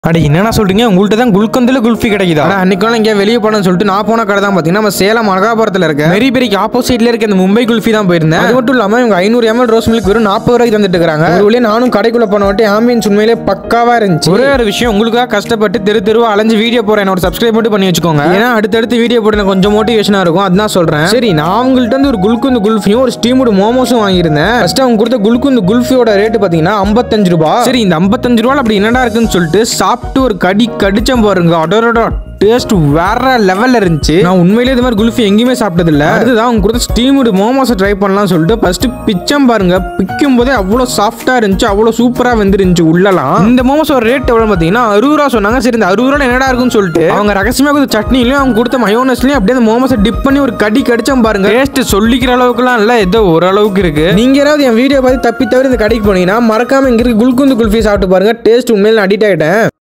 அட என்னண்ணா சொல்றீங்க உங்கள்கிட்ட தான் குல்கந்தில் குல்ஃபி கிடைக்குதா ஆனா அன்னைக்கு இங்கே வெளியே போனோம்னு சொல்லிட்டு நான் போன கடை தான் பார்த்தீங்கன்னா நம்ம சேலம் மகாபுரத்தில் இருக்க மெரி பெரிக்கு ஆப்போசிட்ல இருக்க இந்த மும்பை குல்ஃபி தான் போயிருந்தேன் அது மட்டும் இல்லாமல் இவங்க ஐநூறு எம்எல் ரோஸ் மில்க் வெறும் நாற்பது ரூபாய்க்கு தந்துட்டு இருக்காங்க ஒரு வழியா நானும் கடைக்குள்ள போன வாட்டி ஆம்பியன்ஸ் உண்மையிலே பக்காவா இருந்துச்சு ஒரே ஒரு விஷயம் உங்களுக்காக கஷ்டப்பட்டு தெரு தெருவா அலைஞ்சு வீடியோ போறேன் என்னோட சப்ஸ்கிரைப் மட்டும் பண்ணி வச்சுக்கோங்க ஏன்னா அடுத்தடுத்து வீடியோ போட்டு எனக்கு கொஞ்சம் மோட்டிவேஷனாக இருக்கும் அதுதான் சொல்கிறேன் சரி நான் அவங்கள்ட்ட இருந்து ஒரு குல்குந்து குல்ஃபியும் ஒரு ஸ்டீமுடு மோமோஸும் வாங்கியிருந்தேன் ஃபர்ஸ்ட் அவங்க கொடுத்த குல்குந்து குல்ஃபியோட ரேட்டு பார்த்தீங்கன்னா ஐம்பத்தஞ்சு ரூபாய் சரி இந்த 55 ரூபாய் அப்படி என்னடா இருக்குன்னு சொல்லிட்டு சாப்பிட்டு ஒரு கடி கடிச்சம் பாருங்க அடோட டேஸ்ட் வேற லெவல்ல இருந்துச்சு நான் உண்மையிலே இது மாதிரி குல்ஃபி எங்கேயுமே சாப்பிட்டது இல்ல அதுதான் அவங்க கொடுத்த ஸ்டீமுடு மோமோஸை ட்ரை பண்ணலாம்னு சொல்லிட்டு ஃபர்ஸ்ட் பிச்சம் பாருங்க பிக்கும் போதே அவ்வளோ சாஃப்டா இருந்துச்சு அவ்வளோ சூப்பரா வெந்துருந்துச்சு உள்ளலாம் இந்த மோமோஸோட ரேட் எவ்வளவு பார்த்தீங்கன்னா அறுபது ரூபா சொன்னாங்க சரி இந்த அறுபது ரூபா என்னடா இருக்குன்னு சொல்லிட்டு அவங்க ரகசியமா கொடுத்த சட்னிலையும் அவங்க கொடுத்த மயோனஸ்லயும் அப்படியே அந்த மோமோஸை டிப் பண்ணி ஒரு கடி கடிச்சம் பாருங்க டேஸ்ட் சொல்லிக்கிற அளவுக்குலாம் இல்ல ஏதோ ஓரளவுக்கு இருக்கு நீங்க யாராவது என் வீடியோ பார்த்து தப்பி தவிர இந்த கடைக்கு போனீங்கன்னா மறக்காம இங்க இருக்க குல்குந்து குல்ஃபி சாப்பிட்டு பாருங்க டேஸ்ட் உண்மையில அடிக்ட் ஆயிட்டேன்